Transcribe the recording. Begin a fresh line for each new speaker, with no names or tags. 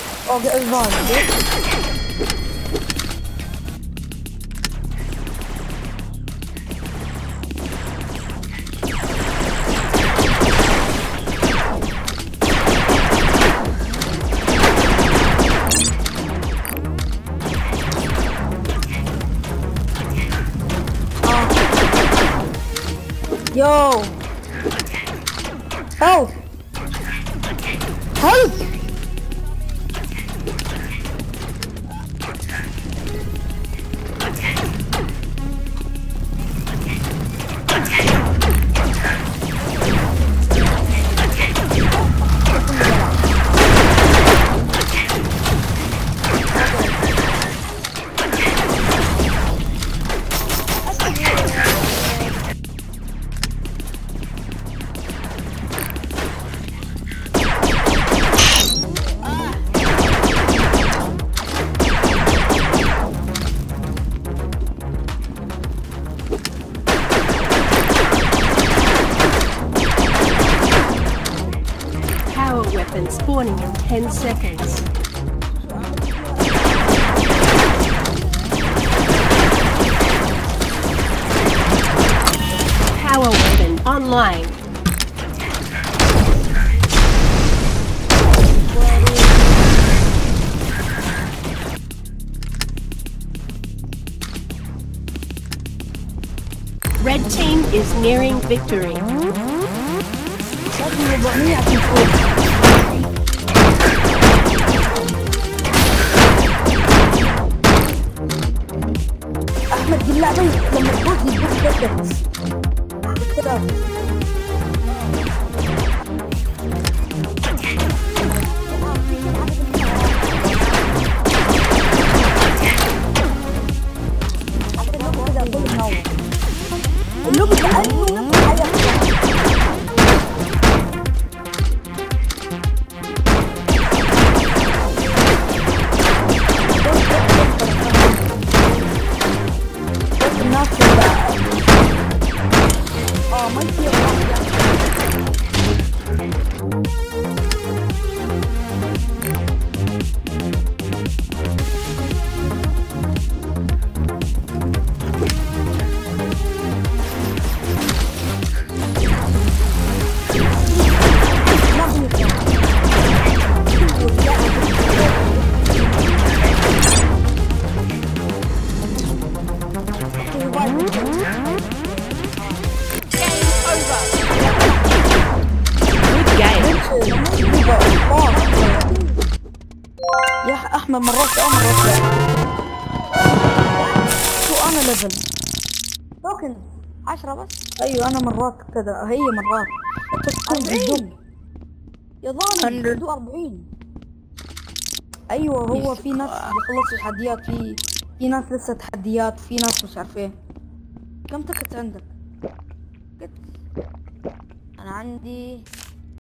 اوكي الفان Yo! Help! Help!
Power weapon spawning in 10 seconds. Power weapon online. Red team is nearing victory.
شكلي 400 عشان فوق احمد دي اللعبه لما تفوز يدوك بيرفكت كده اللوب ده ايوه حاجه الناس اه ما يصير
Good game.
يا احمد مرات اه مرات لا شو انا ليفل توكن عشرة بس ايوه انا مرات كذا هي مرات تكون بالدم يا ظالم عنده 40 ايوه هو في ناس بيخلصوا تحديات في في ناس لسه تحديات في ناس مش عارف ايه كم تكت عندك؟ كت. انا عندي